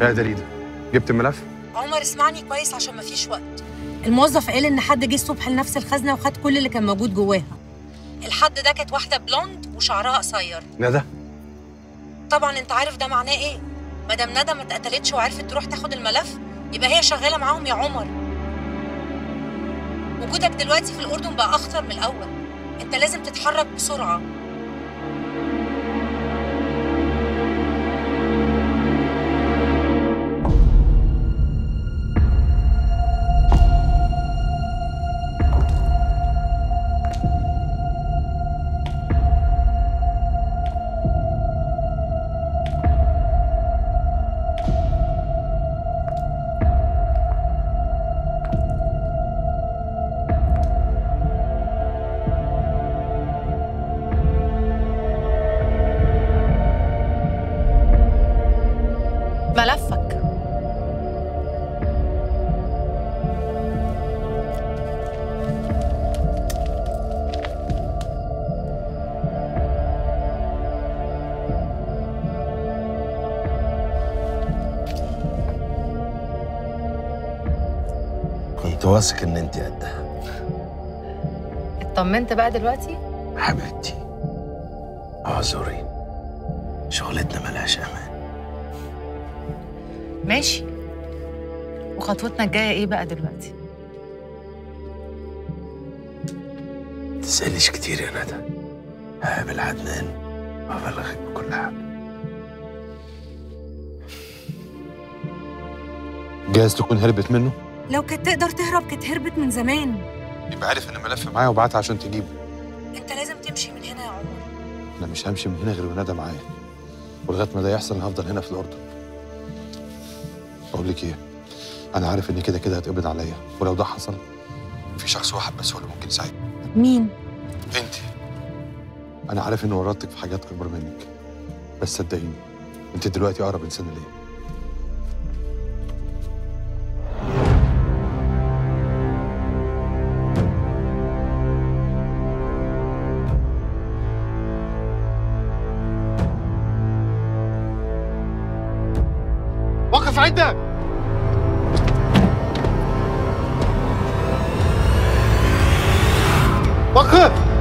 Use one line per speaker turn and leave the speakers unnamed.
يا دليده جبت الملف
عمر اسمعني كويس عشان مفيش وقت الموظف قال ان حد جه الصبح لنفس الخزنه وخد كل اللي كان موجود جواها الحد ده كانت واحده بلوند وشعرها قصير
ندى
طبعا انت عارف ده معناه ايه مدام ندى ما اتقتلتش وعرفت تروح تاخد الملف يبقى هي شغاله معاهم يا عمر وجودك دلوقتي في الاردن بقى اخطر من الاول انت لازم تتحرك بسرعه
ملفك
كنت واثق ان انت قدها
اطمنت بقى دلوقتي
حبيبتي اعذري شغلتنا ملهاش امان
ماشي وخطوتنا الجايه ايه بقى دلوقتي
تسأليش كتير يا ندى هقابل عدنان وابلغك بكل حاجه
جايز تكون هربت منه
لو كانت تقدر تهرب كانت هربت من زمان
يبقى عارف ان الملف معايا وبعتها عشان تجيبه
انت لازم تمشي من هنا يا عمر
انا مش همشي من هنا غير وندى معايا ولغايه ما ده يحصل انا هفضل هنا في الاردن اقول لك ايه انا عارف ان كده كده هتقبض عليا ولو ده حصل في شخص واحد بس هو اللي ممكن يساعدني
مين
انت انا عارف اني ورطتك في حاجات اكبر منك بس صدقيني انت دلوقتي اقرب انسان ليا وقف عندك وقف